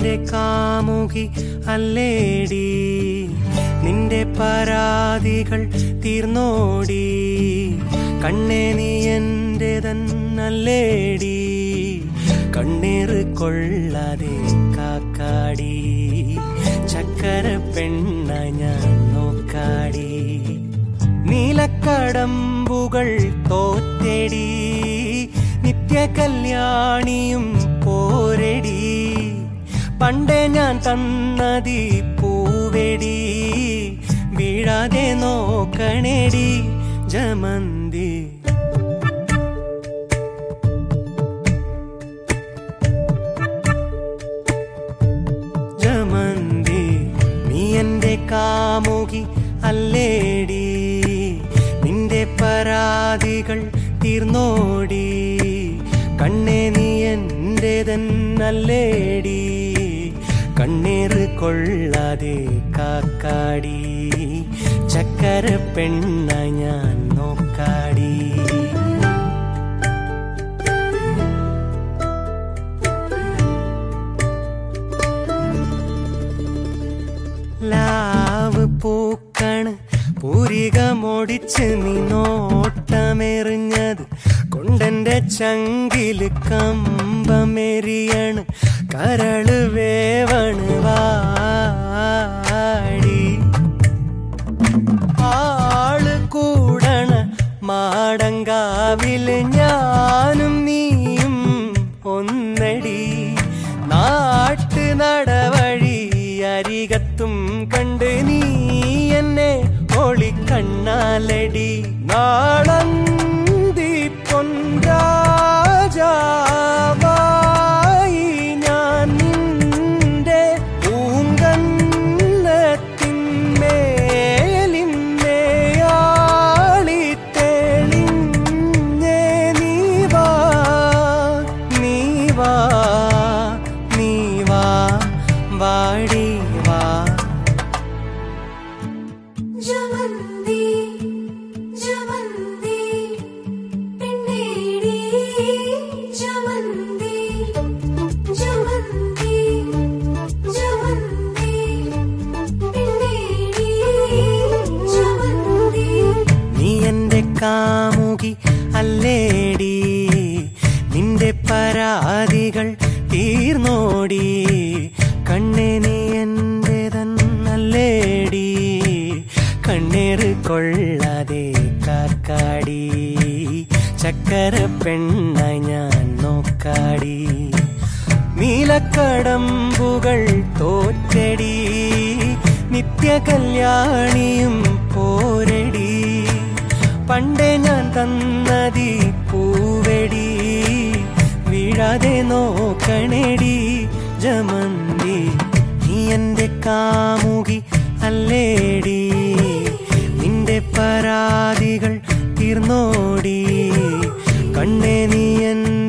എന്റെ കാമുകി അല്ലേടി നിന്റെ പരാതികൾ തീർന്നോടി കണ്ണേ നീ എന്റെ തന്നല്ലേടി കണ്ണീറ് കൊള്ളാതെ കാക്കാടി ചക്കര പെണ്ണ ഞാൻ നോക്കാടി നീലക്കടമ്പുകൾ തോറ്റെടി നിത്യ കല്യാണിയും പോരടി പണ്ടേ ഞാൻ തന്നതി പൂവെടി വീഴാതെ നോക്കണേടി ജമന്തി ജമന്തി നീ എന്റെ കാമുകി അല്ലേടി നിന്റെ പരാതികൾ തീർന്നോടി കണ്ണേ നീ എന്റെ തന്നല്ലേടി കണ്ണീറ് കൊള്ളാതെ കാക്കാടി ചക്കര പെണ്ണ ഞാൻ നോക്കാടി ലാവ് പൂക്കണ് പൂരികമൊടിച്ച് നീ നോട്ടമെറിഞ്ഞത് കൊണ്ടെന്റെ ചങ്കില് കമ്പമെരിയണ് കരള് വേവണ് വാടി ആള് കൂടണ മാടങ്കാവില് ഞാനും നീയും ഒന്നടി നാട്ടു നടവഴി അരികത്തും കണ്ട് നീ എന്നെ ഒളിക്കണ്ണാലടി നാളന്തി പൊൻരാജാവായി ഞാൻ നിന്റെ പൂങ്കന്നത്തിന്മേലിന്മേയാളി തെളിഞ്ഞേ നീ വാ നീ വാ നീ വാ വാടി വാ ജമന്തി ജമന്തി പെണ്ണേടി ജമന്തി ജമന്തി ജമന്തി പെണ്ണേടി ജമന്തി നീ എന്റെ കാമുകി അല്ലേടി നിന്റെ പരാതികൾ തീർന്നോടി കണ്ണേ നീ എന്റെ തന്നല്ലേടി കണ്ണീറ് കൊള്ളാതെ കാക്കാടി ചക്കര പെണ്ണ ഞാൻ നോക്കാടി നീലക്കടമ്പുകൾ തോറ്റടി നിത്യ കല്യാണിയും പോരടി പണ്ടേ ഞാൻ തന്നതി പൂവെടി വീഴാതെ നോക്കണേടി ജമന്തി നീ എന്റെ കാമുകി അല്ലേടി നിന്റെ പരാതികൾ തീർന്നോടി കണ്ണേ നീ എന്റെ